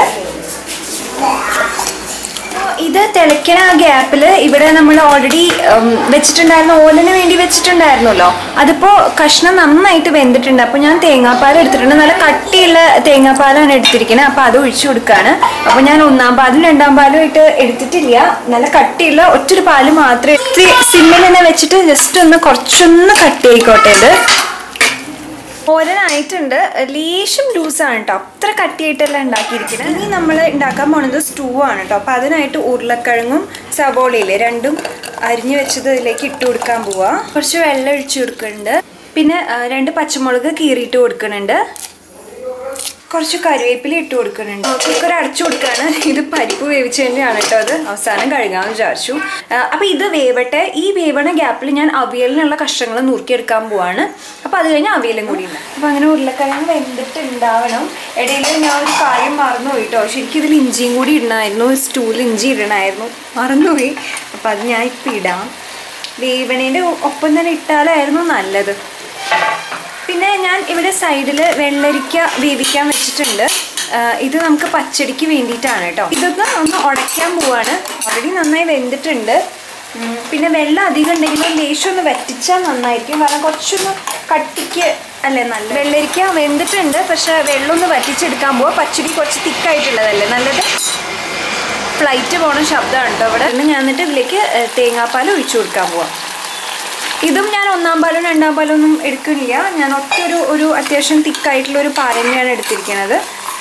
ഇത് തിളയ്ക്കണ ആ ഗ്യാപ്പിൽ ഇവിടെ നമ്മൾ ഓൾറെഡി വെച്ചിട്ടുണ്ടായിരുന്ന ഓലന് വേണ്ടി വെച്ചിട്ടുണ്ടായിരുന്നല്ലോ അതിപ്പോ കഷ്ണം നന്നായിട്ട് വെന്തിട്ടുണ്ട് അപ്പോൾ ഞാൻ തേങ്ങാപ്പാൽ എടുത്തിട്ടുണ്ട് നല്ല കട്ടിയുള്ള തേങ്ങാപ്പാലാണ് എടുത്തിരിക്കുന്നത് അപ്പോൾ അത് ഒഴിച്ചു കൊടുക്കുകയാണ് അപ്പോൾ ഞാൻ ഒന്നാം പാലും രണ്ടാം പാലും ആയിട്ട് എടുത്തിട്ടില്ല നല്ല കട്ടിയുള്ള ഒറ്റൊരു പാല് മാത്രമേ ഇത്തിരി സിമ്മിൽ തന്നെ വെച്ചിട്ട് ജസ്റ്റ് ഒന്ന് കുറച്ചൊന്ന് കട്ടി ആയിക്കോട്ടെ ഇത് ഓരനായിട്ടുണ്ട് ലേശം ലൂസാണ് കേട്ടോ അത്ര കട്ടിയായിട്ടല്ല ഉണ്ടാക്കിയിരിക്കുന്നത് ഇനി നമ്മൾ ഉണ്ടാക്കാൻ പോണത് സ്റ്റൂ ആണ് കേട്ടോ അപ്പം അതിനായിട്ട് ഉരുളക്കിഴങ്ങും സവോളയില്ലേ രണ്ടും അരിഞ്ഞു വെച്ചത് ഇതിലേക്ക് ഇട്ട് കൊടുക്കാൻ പോവാ കുറച്ച് വെള്ളം ഒഴിച്ചു കൊടുക്കുന്നുണ്ട് പിന്നെ ആ, രണ്ട് പച്ചമുളക് കീറിയിട്ട് കൊടുക്കുന്നുണ്ട് കുറച്ച് കറിവേപ്പില ഇട്ട് കൊടുക്കുന്നുണ്ട് കുക്കർ അടച്ചു കൊടുക്കുകയാണ് ഇത് പരിപ്പ് വേവിച്ച് തന്നെയാണ് കേട്ടോ അത് അവസാനം കഴുകാമെന്ന് വിചാരിച്ചു ആ, അപ്പൊ ഇത് വേവട്ടെ ഈ വേവണ ഗ്യാപ്പിൽ ഞാൻ അവിയലിനുള്ള കഷ്ണങ്ങൾ നുറുക്കിയെടുക്കാൻ പോവാണ് അപ്പൊ അത് കഴിഞ്ഞ് അവിയലും കൂടി ഉണ്ട് അപ്പൊ അങ്ങനെ ഉരുളക്കിഴങ്ങ് വെന്തിട്ടുണ്ടാവണം ഇടയിൽ ഞാൻ ഒരു കാര്യം മറന്നുപോയി കേട്ടോ ശരിക്കും ഇതിൽ ഇഞ്ചിയും കൂടി ഇടണമായിരുന്നു സ്റ്റൂവിൽ ഇഞ്ചി ഇടണമായിരുന്നു മറന്നുപോയി അപ്പൊ അത് ഞാൻ ഇപ്പം ഇടാം വേവണേൻ്റെ ഒപ്പം തന്നെ ഇട്ടാലായിരുന്നു നല്ലത് പിന്നെ ഞാൻ ഇവിടെ സൈഡിൽ വെള്ളരിക്ക വേവിക്കാൻ വെച്ചിട്ടുണ്ട് ആ, ഇത് നമുക്ക് പച്ചടിക്ക് വേണ്ടിയിട്ടാണ് കേട്ടോ ഇതൊന്ന് ഒന്ന് ഉടയ്ക്കാൻ പോവാണ് ഓൾറെഡി നന്നായി വെന്തിട്ടുണ്ട് ഉം, പിന്നെ വെള്ളം അധികം ഉണ്ടെങ്കിലും ലേശം ഒന്ന് വറ്റിച്ചാൽ നന്നായിരിക്കും കാരണം കുറച്ചൊന്ന് കട്ടിക്ക് അല്ലേ നല്ല വെള്ളരിക്ക വെന്തിട്ടുണ്ട് പക്ഷെ വെള്ളം ഒന്ന് വറ്റിച്ചെടുക്കാൻ പോവാ പച്ചടി കുറച്ച് തിക്കായിട്ടുള്ളതല്ലേ നല്ലത് ഫ്ലൈറ്റ് പോണ ശബ്ദമാണ് കേട്ടോ ഇവിടെ പിന്നെ ഞാൻ എന്നിട്ട് ഇതിലേക്ക് ഏഹ്, തേങ്ങാപ്പാൽ ഒഴിച്ചു കൊടുക്കാൻ പോവാം ഇതും ഞാൻ ഒന്നാം പാലും രണ്ടാം പാലും ഒന്നും എടുക്കുന്നില്ല ഞാൻ ഒറ്റ ഒരു ഒരു അത്യാവശ്യം തിക്കായിട്ടുള്ള ഒരു പാൽ തന്നെയാണ് എടുത്തിരിക്കുന്നത്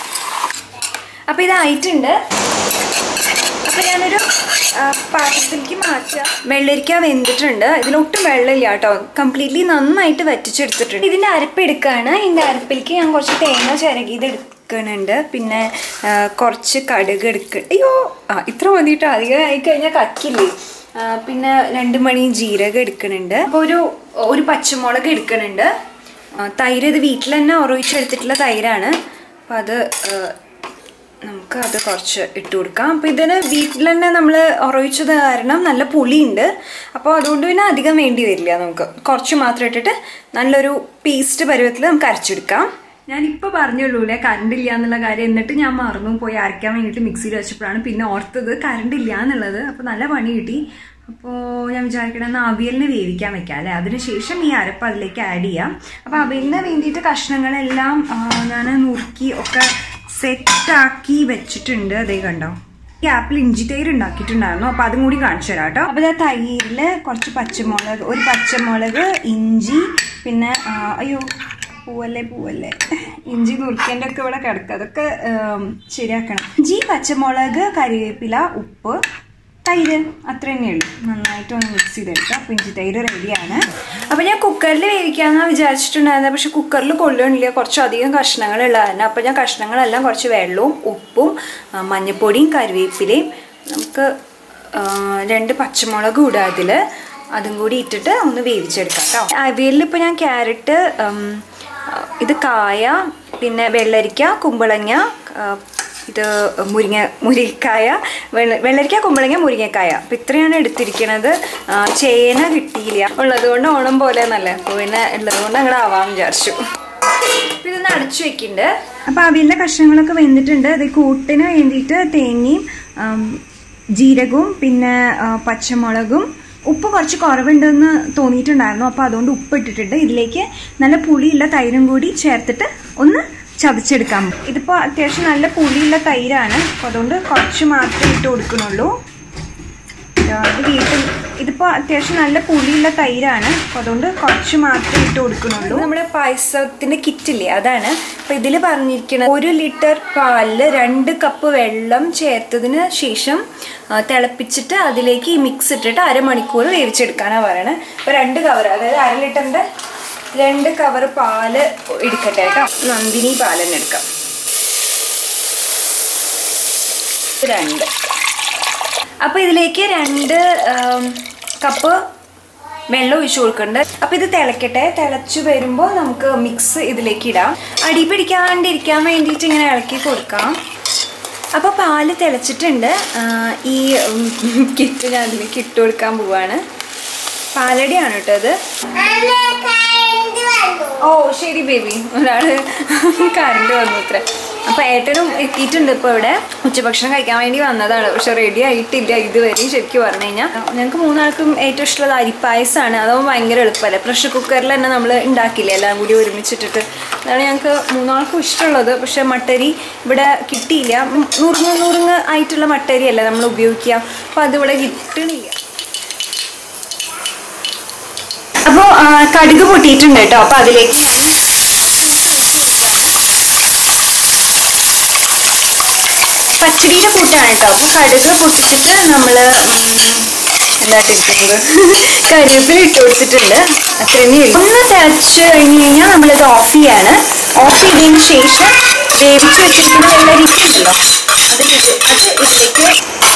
അപ്പോൾ ഇതായിട്ടുണ്ട് അപ്പോൾ ഞാനൊരു ആ, പാത്രത്തിലേക്ക് മാറ്റാം വെള്ളരിക്ക വെന്തിട്ടുണ്ട് ഇതിലൊട്ടും വെള്ളമില്ല കേട്ടോ കംപ്ലീറ്റ്ലി നന്നായിട്ട് വറ്റിച്ചെടുത്തിട്ടുണ്ട് ഇതിൻ്റെ അരപ്പ് എടുക്കുകയാണ് ഇതിൻ്റെ അരപ്പിലേക്ക് ഞാൻ കുറച്ച് തേങ്ങ ചിരകിയത് എടുക്കുന്നുണ്ട് പിന്നെ ആ, കുറച്ച് കടുക് എടുക്ക അയ്യോ ആ ഇത്ര മതിട്ടോ അധികം ആയിക്കഴിഞ്ഞാൽ കക്കില്ലേ ആ, പിന്നെ രണ്ട് മണി ജീരകം എടുക്കുന്നുണ്ട് അപ്പോൾ ഒരു ഒരു പച്ചമുളക് എടുക്കുന്നുണ്ട് ആ, തൈര് ഇത് വീട്ടിൽ തന്നെ ഉറവിച്ചെടുത്തിട്ടുള്ള തൈരാണ് അപ്പോൾ അത് ആ, നമുക്ക് അത് കുറച്ച് ഇട്ട് കൊടുക്കാം അപ്പോൾ ഇതിന് വീട്ടിൽ തന്നെ നമ്മൾ ഉറവിച്ചത് കാരണം നല്ല പുളിയുണ്ട് അപ്പോൾ അതുകൊണ്ട് പിന്നെ അധികം വേണ്ടി വരില്ല നമുക്ക് കുറച്ച് മാത്രം ഇട്ടിട്ട് നല്ലൊരു പേസ്റ്റ് പരുവത്തിൽ നമുക്ക് അരച്ചെടുക്കാം ഞാനിപ്പോൾ പറഞ്ഞുള്ളൂല്ലേ കറണ്ട് ഇല്ല എന്നുള്ള കാര്യം എന്നിട്ട് ഞാൻ മറന്നു പോയി അരയ്ക്കാൻ വേണ്ടിയിട്ട് മിക്സിയിൽ വെച്ചപ്പോഴാണ് പിന്നെ ഓർത്തത് കറണ്ട് ഇല്ല എന്നുള്ളത് അപ്പോൾ നല്ല പണി കിട്ടി അപ്പോൾ ഞാൻ വിചാരിക്കണം എന്നാൽ അവിയലിനെ വേവിക്കാൻ വെക്കാം അല്ലേ അതിനുശേഷം ഈ അരപ്പ് അതിലേക്ക് ആഡ് ചെയ്യാം അപ്പോൾ അവിയലിന് വേണ്ടിയിട്ട് കഷ്ണങ്ങളെല്ലാം ഞാൻ നുറുക്കി ഒക്കെ സെറ്റാക്കി വെച്ചിട്ടുണ്ട് അതേ കണ്ടോ ഈ ആപ്പിൾ ഇഞ്ചി തൈര് ഉണ്ടാക്കിയിട്ടുണ്ടായിരുന്നു അപ്പോൾ അതും കൂടി കാണിച്ചു തരാം കേട്ടോ അപ്പോൾ ആ തൈരിൽ കുറച്ച് പച്ചമുളക് ഒരു പച്ചമുളക് ഇഞ്ചി പിന്നെ ആ, അയ്യോ പൂവല്ലേ പൂവല്ലേ ഇഞ്ചി നുറുക്കേൻ്റെ ഒക്കെ ഇവിടെ കിടക്കുക അതൊക്കെ ഉം, ശരിയാക്കണം ഇഞ്ചി പച്ചമുളക് കറിവേപ്പില ഉപ്പ് തൈര് അത്ര തന്നെയുള്ളൂ നന്നായിട്ട് ഒന്ന് മിക്സ് ചെയ്തെടുക്കുക അപ്പോൾ ഇഞ്ചി തൈര് റെഡിയാണ് അപ്പോൾ ഞാൻ കുക്കറിൽ വേവിക്കാമെന്നാണ് വിചാരിച്ചിട്ടുണ്ടായിരുന്നത് പക്ഷെ കുക്കറിൽ കൊള്ളുന്നില്ല കുറച്ചധികം കഷ്ണങ്ങളുള്ളതാണ് അപ്പോൾ ഞാൻ കഷ്ണങ്ങളെല്ലാം കുറച്ച് വെള്ളവും ഉപ്പും ആ, മഞ്ഞൾപ്പൊടിയും കറിവേപ്പിലയും നമുക്ക് ആ, രണ്ട് പച്ചമുളക് ഇടുക അതിൽ അതും കൂടി ഇട്ടിട്ട് ഒന്ന് വേവിച്ചെടുക്കാം കേട്ടോ അവിയലിൽ ഇപ്പോൾ ഞാൻ ക്യാരറ്റ് ഉം, ഇത് കായ പിന്നെ വെള്ളരിക്ക കുമ്പളങ്ങ ആ, ഇത് മുരിങ്ങ മുരിങ്ങക്കായ വെള്ള വെള്ളരിക്ക കുമ്പളങ്ങ മുരിങ്ങക്കായ അപ്പം ഇത്രയാണ് എടുത്തിരിക്കുന്നത് ആ, ചേന കിട്ടിയില്ല ഉള്ളത് കൊണ്ട് ഓണം പോലെ നല്ല അപ്പോൾ പിന്നെ ഉള്ളത് കൊണ്ട് അങ്ങോട്ട് ആവാൻ വിചാരിച്ചു അപ്പം ഇതൊന്ന് അടച്ചു വെക്കുന്നുണ്ട് അപ്പം അവിയലിൻ്റെ കഷ്ണങ്ങളൊക്കെ വെന്തിട്ടുണ്ട് അത് കൂട്ടിന് വേണ്ടിയിട്ട് തേങ്ങയും ആം, ജീരകവും പിന്നെ ആ, പച്ചമുളകും ഉപ്പ് കുറച്ച് കുറവുണ്ടെന്ന് തോന്നിയിട്ടുണ്ടായിരുന്നു അപ്പോൾ അതുകൊണ്ട് ഉപ്പ് ഇട്ടിട്ടുണ്ട് ഇതിലേക്ക് നല്ല പുളിയുള്ള തൈരും കൂടി ചേർത്തിട്ട് ഒന്ന് ചതച്ചെടുക്കാം ഇതിപ്പോൾ അത്യാവശ്യം നല്ല പുളിയുള്ള തൈരാണ് അപ്പോൾ അതുകൊണ്ട് കുറച്ച് മാത്രമേ ഇട്ട് കൊടുക്കുന്നുള്ളൂ ഇതാ, ഇത് വീട്ടിൽ ഇതിപ്പോൾ അത്യാവശ്യം നല്ല പുളിയുള്ള തൈരാണ് അപ്പോൾ അതുകൊണ്ട് കുറച്ച് മാത്രമേ ഇട്ട് കൊടുക്കുന്നുള്ളൂ നമ്മുടെ പായസത്തിൻ്റെ കിറ്റില്ലേ അതാണ് അപ്പോൾ ഇതിൽ പറഞ്ഞിരിക്കുന്നത് ഒരു ലിറ്റർ പാലിൽ രണ്ട് കപ്പ് വെള്ളം ചേർത്തതിന് ശേഷം ആ, തിളപ്പിച്ചിട്ട് അതിലേക്ക് ഈ മിക്സ് ഇട്ടിട്ട് അരമണിക്കൂർ വേവിച്ചെടുക്കാനാണ് പറയണത് അപ്പോൾ രണ്ട് കവർ അതായത് അര ലിറ്ററിൻ്റെ രണ്ട് കവർ പാല് എടുക്കട്ടെ കേട്ടോ നന്ദിനി പാൽ തന്നെ എടുക്കാം രണ്ട് അപ്പോൾ ഇതിലേക്ക് രണ്ട് ആം, കപ്പ് വെള്ളം ഒഴിച്ചു കൊടുക്കുന്നുണ്ട് അപ്പോൾ ഇത് തിളക്കട്ടെ തിളച്ചു വരുമ്പോൾ നമുക്ക് മിക്സ് ഇതിലേക്ക് ഇടാം അടി പിടിക്കാണ്ടിരിക്കാൻ വേണ്ടിയിട്ട് ഇങ്ങനെ ഇളക്കി കൊടുക്കാം അപ്പോൾ പാല് തിളച്ചിട്ടുണ്ട് ആ, ഈ ഉം, കിറ്റ് ഞാൻ അതിലേക്ക് ഇട്ട് കൊടുക്കാൻ പോവാണ് പാലടിയാണ് കേട്ടോ അത് ഓ ശരി ബേബി ഒരാള് കറണ്ട് വന്നു ഇത്ര അപ്പൊ ഏട്ടനും എത്തിയിട്ടുണ്ട് ഇപ്പൊ ഇവിടെ ഉച്ചഭക്ഷണം കഴിക്കാൻ വേണ്ടി വന്നതാണ് പക്ഷെ റെഡി ആയിട്ടില്ല ഇതുവരെയും ശരിക്കും പറഞ്ഞു കഴിഞ്ഞാൽ ഞങ്ങൾക്ക് മൂന്നാൾക്കും ഏറ്റവും ഇഷ്ടമുള്ളത് അരിപ്പായസമാണ് അതാവുമ്പോൾ ഭയങ്കര എളുപ്പമല്ലേ പ്രഷർ കുക്കറിൽ തന്നെ നമ്മൾ ഉണ്ടാക്കില്ലേ എല്ലാം കൂടി ഒരുമിച്ചിട്ടിട്ട് അതാണ് ഞങ്ങൾക്ക് മൂന്നാൾക്കും ഇഷ്ടമുള്ളത് പക്ഷെ മട്ടരി ഇവിടെ കിട്ടിയില്ല ഉം, നുറുങ്ങ് നുറുങ്ങ് ആയിട്ടുള്ള മട്ടരി അല്ല നമ്മൾ ഉപയോഗിക്കുക അപ്പം അതിവിടെ കിട്ടണില്ല അപ്പോൾ കടുക് പൊട്ടിയിട്ടുണ്ട് കേട്ടോ അപ്പോൾ അതിലേക്ക് പച്ചടിയുടെ കൂട്ടാണ് കേട്ടോ അപ്പോൾ കടുക് പൊട്ടിച്ചിട്ട് നമ്മൾ എന്തായിട്ടിരിക്കുന്നത് കരിവേപ്പില ഇട്ട് കൊടുത്തിട്ടുണ്ട് അത്രയുമേ ഉള്ളൂ ഒന്ന് തിളച്ച് കഴിഞ്ഞ് കഴിഞ്ഞാൽ നമ്മളിത് ഓഫ് ചെയ്യാണ് ഓഫ് ചെയ്തതിന് ശേഷം വേവിച്ച് വെച്ചിരിക്കുന്ന വെള്ളരിക്കുണ്ടല്ലോ അതിലിട്ട് അത് ഇതിലേക്ക്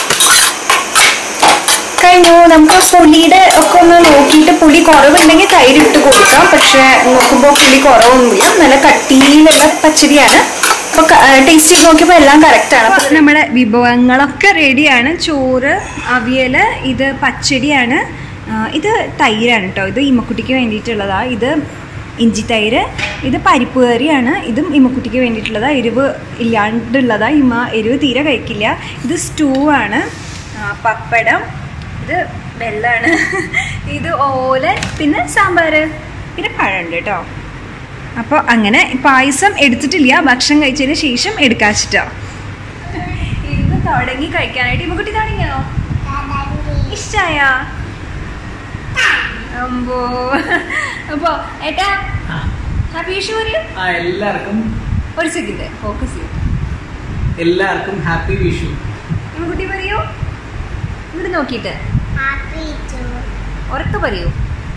കഴിഞ്ഞു നമുക്ക് പുളിയുടെ ഒക്കെ ഒന്ന് നോക്കിയിട്ട് പുളി കുറവുണ്ടെങ്കിൽ തൈര് ഇട്ട് കൊടുക്കാം പക്ഷെ നോക്കുമ്പോൾ പുളി കുറവൊന്നുമില്ല നല്ല കട്ടിയിലുള്ള പച്ചരിയാണ് അപ്പോൾ ടേസ്റ്റ് ചെയ്ത് നോക്കിയപ്പോൾ എല്ലാം കറക്റ്റാണ് അപ്പോൾ നമ്മുടെ വിഭവങ്ങളൊക്കെ റെഡിയാണ് ചോറ് അവിയൽ ഇത് പച്ചടിയാണ് ആ, ഇത് തൈരാണ് കേട്ടോ ഇത് ഇമ്മക്കുട്ടിക്ക് വേണ്ടിയിട്ടുള്ളതാണ് ഇത് ഇഞ്ചി തൈര് ഇത് പരിപ്പ് കറിയാണ് ഇതും ഇമ്മക്കുട്ടിക്ക് വേണ്ടിയിട്ടുള്ളതാണ് എരിവ് ഇല്ലാണ്ടുള്ളതാണ് ഇമ്മ എരിവ് തീരെ കഴിക്കില്ല ഇത് സ്റ്റൂ ആണ് ആ, പപ്പടം ഇത് വെള്ളമാണ് ഇത് ഓലൻ പിന്നെ സാമ്പാർ പിന്നെ പഴമുണ്ട് കേട്ടോ അപ്പോൾ അങ്ങനെ പായസം എടുത്തിട്ടില്ല ഭക്ഷണം കഴിച്ചതിന് ശേഷം എടുക്കാച്ചിട്ടോ ഇത് തുടങ്ങി കഴിക്കാനായിട്ട് ഇമ്മക്കുട്ടി തുടങ്ങിയോ ഇഷ്ടായ അമ്പോ അപ്പോ ഏട്ടാ ഹാപ്പി വിഷു പറയൂ ആ എല്ലാവർക്കും ഒരു സെക്കൻഡ് ഫോക്കസ് ചെയ്യും എല്ലാവർക്കും ഹാപ്പി വിഷു ഇമ്മക്കുട്ടി പറയൂ ഇവിടെ നോക്കിയിട്ട് Happy to ഉറക്കെ പറയൂ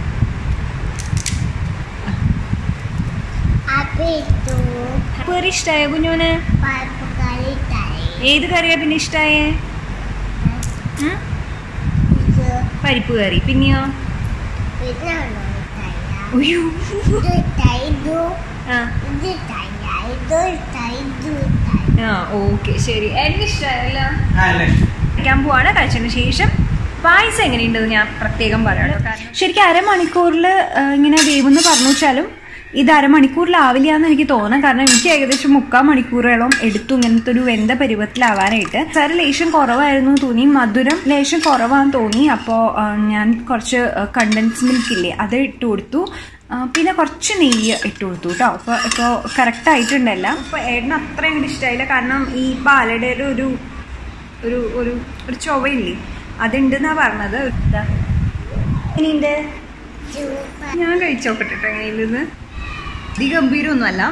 happy to പേര് ഇഷ്ടായോ കുഞ്ഞോന് പരിപ്പ് കറി തൈ ഏത് കറിയാ പിന്നെ ഇഷ്ടായേ ഉം? ഇത് പരിപ്പ് കറി പിന്നെയോ ഇതാണോ തയ്യാ ഉയ്യോ. ഇത് തൈ ഇത് ആ ഇത് തയ്യാ ഇത് തൈ ഇത് തൈ ആ ഓക്കെ ശരി എനിക്ക് ഇഷ്ടമായല്ലോ ആ അല്ലേ കഴിക്കാൻ പോവാണ് കഴിച്ചതിന് ശേഷം പായസം എങ്ങനെയുണ്ടെന്ന് ഞാൻ പ്രത്യേകം പറയാം കേട്ടോ. കാരണം ശരിക്കും അരമണിക്കൂറിൽ ഇങ്ങനെ വേവെന്ന് പറഞ്ഞു വെച്ചാലും ഇത് അരമണിക്കൂറിലാവില്ല എന്ന് എനിക്ക് തോന്നാം കാരണം എനിക്ക് ഏകദേശം മുക്കാൽ മണിക്കൂറോളം എടുത്തു ഇങ്ങനത്തെ ഒരു വെന്ത പരുവത്തിലാവാനായിട്ട് സാർ ലേശം കുറവായിരുന്നു തോന്നി മധുരം ലേശം കുറവാന്ന് തോന്നി അപ്പോൾ ഞാൻ കുറച്ച് കണ്ടൻസ് മിൽക്ക് ഇല്ലേ അത് ഇട്ട് കൊടുത്തു ആ, പിന്നെ കുറച്ച് നെയ്യ് ഇട്ട് കൊടുത്തു കേട്ടോ അപ്പോൾ ഇപ്പോൾ കറക്റ്റ് ആയിട്ടുണ്ടല്ല അപ്പോൾ ഏട്ടന് അത്ര അങ്ങോട്ട് ഇഷ്ടമായില്ല കാരണം ഈ പാലയുടെ ഒരു ഒരു ഒരു ഒരു ഒരു ചൊവയില്ലേ അതുണ്ടെന്നാ പറഞ്ഞത് ഇതാ. ഇനിയുണ്ട് സൂപ്പർ ഞാൻ കഴിച്ചോക്കട്ടെ ട്ടോ എങ്ങനെയുണ്ടെന്ന് അതിഗംഭീരമൊന്നുമല്ല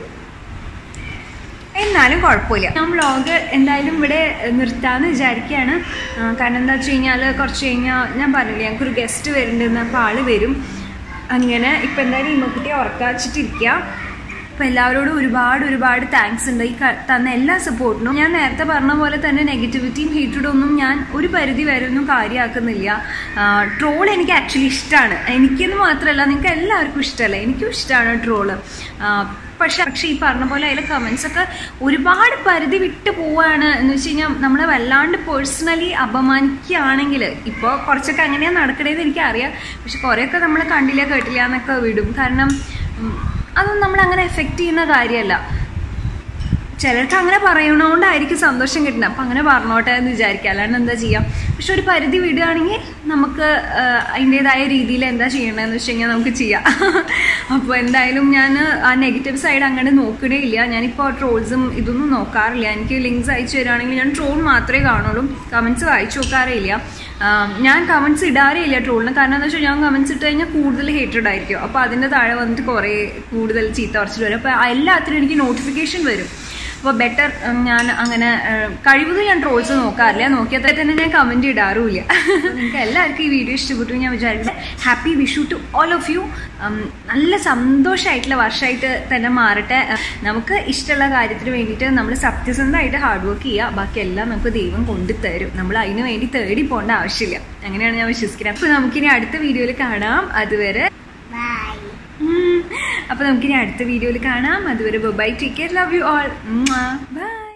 എന്നാലും കുഴപ്പമില്ല ഞാൻ വ്ളോഗ് എന്തായാലും ഇവിടെ നിർത്താമെന്ന് വിചാരിക്കുകയാണ് ആ, കാരണം എന്താ വെച്ച് കഴിഞ്ഞാൽ കുറച്ച് കഴിഞ്ഞാൽ ഞാൻ പറഞ്ഞില്ലേ ഞങ്ങൾക്കൊരു ഗസ്റ്റ് വരുന്നുണ്ടെന്ന് അപ്പോൾ ആള് വരും അങ്ങനെ ഇപ്പം എന്തായാലും ഇമ്മക്കുട്ടിയെ ഉറക്കാച്ചിട്ടിരിക്കുക അപ്പം എല്ലാവരോടും ഒരുപാട് ഒരുപാട് താങ്ക്സ് ഉണ്ട് ഈ ക- തന്ന എല്ലാ സപ്പോർട്ടിനും ഞാൻ നേരത്തെ പറഞ്ഞ പോലെ തന്നെ നെഗറ്റിവിറ്റിയും ഹേറ്റഡും ഒന്നും ഞാൻ ഒരു പരിധി വരെ ഒന്നും കാര്യമാക്കുന്നില്ല ട്രോൾ എനിക്ക് ആക്ച്വലി ഇഷ്ടമാണ് എനിക്കെന്ന് മാത്രമല്ല നിങ്ങൾക്ക് എല്ലാവർക്കും ഇഷ്ടമല്ല എനിക്കും ഇഷ്ടമാണ് ട്രോള് പക്ഷെ പക്ഷെ ഈ പറഞ്ഞ പോലെ അതിലെ കമൻസ് ഒക്കെ ഒരുപാട് പരിധി വിട്ട് പോവാണ് എന്ന് വെച്ച് കഴിഞ്ഞാൽ നമ്മളെ വല്ലാണ്ട് പേഴ്സണലി അപമാനിക്കുകയാണെങ്കിൽ ഇപ്പോൾ കുറച്ചൊക്കെ അങ്ങനെയാണ് നടക്കണേന്ന് എനിക്കറിയാം പക്ഷെ കുറേയൊക്കെ നമ്മൾ കണ്ടില്ല കേട്ടില്ല എന്നൊക്കെ വിടും കാരണം ഉം, അതൊന്നും നമ്മൾ അങ്ങനെ എഫക്റ്റ് ചെയ്യുന്ന കാര്യമല്ല ചിലർക്ക് അങ്ങനെ പറയണോണ്ടായിരിക്കും സന്തോഷം കിട്ടുന്നത് അപ്പം അങ്ങനെ പറഞ്ഞോട്ടെ എന്ന് വിചാരിക്കുക അല്ലാണ്ട് എന്താ ചെയ്യാം പക്ഷെ ഒരു പരിധി വിടുകയാണെങ്കിൽ നമുക്ക് ആഹ്, അതിൻ്റെതായ രീതിയിൽ എന്താ ചെയ്യണമെന്ന് വെച്ച് കഴിഞ്ഞാൽ നമുക്ക് ചെയ്യാം അപ്പോൾ എന്തായാലും ഞാൻ ആ നെഗറ്റീവ് സൈഡ് അങ്ങനെ നോക്കണേ ഇല്ല ഞാനിപ്പോൾ ട്രോൾസും ഇതൊന്നും നോക്കാറില്ല എനിക്ക് ലിങ്ക്സ് അയച്ചു തരാണെങ്കിൽ ഞാൻ ട്രോൾ മാത്രമേ കാണുള്ളൂ കമൻസ് വായിച്ചു നോക്കാറേ ഇല്ല ആഹ്, ഞാൻ കമൻസ് ഇടാറേ ഇല്ല ട്രോളിന് കാരണം എന്താ വെച്ചാൽ ഞാൻ കമൻസ് ഇട്ട് കഴിഞ്ഞാൽ കൂടുതൽ ഹേറ്റഡ് ആയിരിക്കും അപ്പോൾ അതിൻ്റെ താഴെ വന്നിട്ട് കുറേ കൂടുതൽ ചീത്ത കുറച്ചിട്ട് വരും അപ്പോൾ എല്ലാത്തിനും എനിക്ക് നോട്ടിഫിക്കേഷൻ വരും അപ്പോൾ ബെറ്റർ ഞാൻ അങ്ങനെ ഏഹ്, കഴിവതും ഞാൻ ട്രോൾസ് നോക്കാറില്ല നോക്കിയാൽ തന്നെ ഞാൻ കമൻറ്റ് ഇടാറുമില്ല നിങ്ങൾക്ക് എല്ലാവർക്കും ഈ വീഡിയോ ഇഷ്ടപ്പെട്ടു ഞാൻ വിചാരിക്കുന്നത് happy Vishu to all of you നല്ല സന്തോഷമായിട്ടുള്ള വർഷമായിട്ട് തന്നെ മാറട്ടെ ഏഹ്, നമുക്ക് ഇഷ്ടമുള്ള കാര്യത്തിന് വേണ്ടിയിട്ട് നമ്മൾ സത്യസന്ധമായിട്ട് ഹാർഡ് വർക്ക് ചെയ്യുക ബാക്കി എല്ലാം നമുക്ക് ദൈവം കൊണ്ടു തരും നമ്മൾ അതിന് വേണ്ടി തേടി പോകേണ്ട ആവശ്യമില്ല അങ്ങനെയാണ് ഞാൻ വിശ്വസിക്കുന്നത് അപ്പോൾ നമുക്കിനി അടുത്ത വീഡിയോയിൽ കാണാം അതുവരെ ബൈ ഉം. അപ്പൊ നമുക്കിനി അടുത്ത വീഡിയോയിൽ കാണാം അതുവരെ bye take care love you all by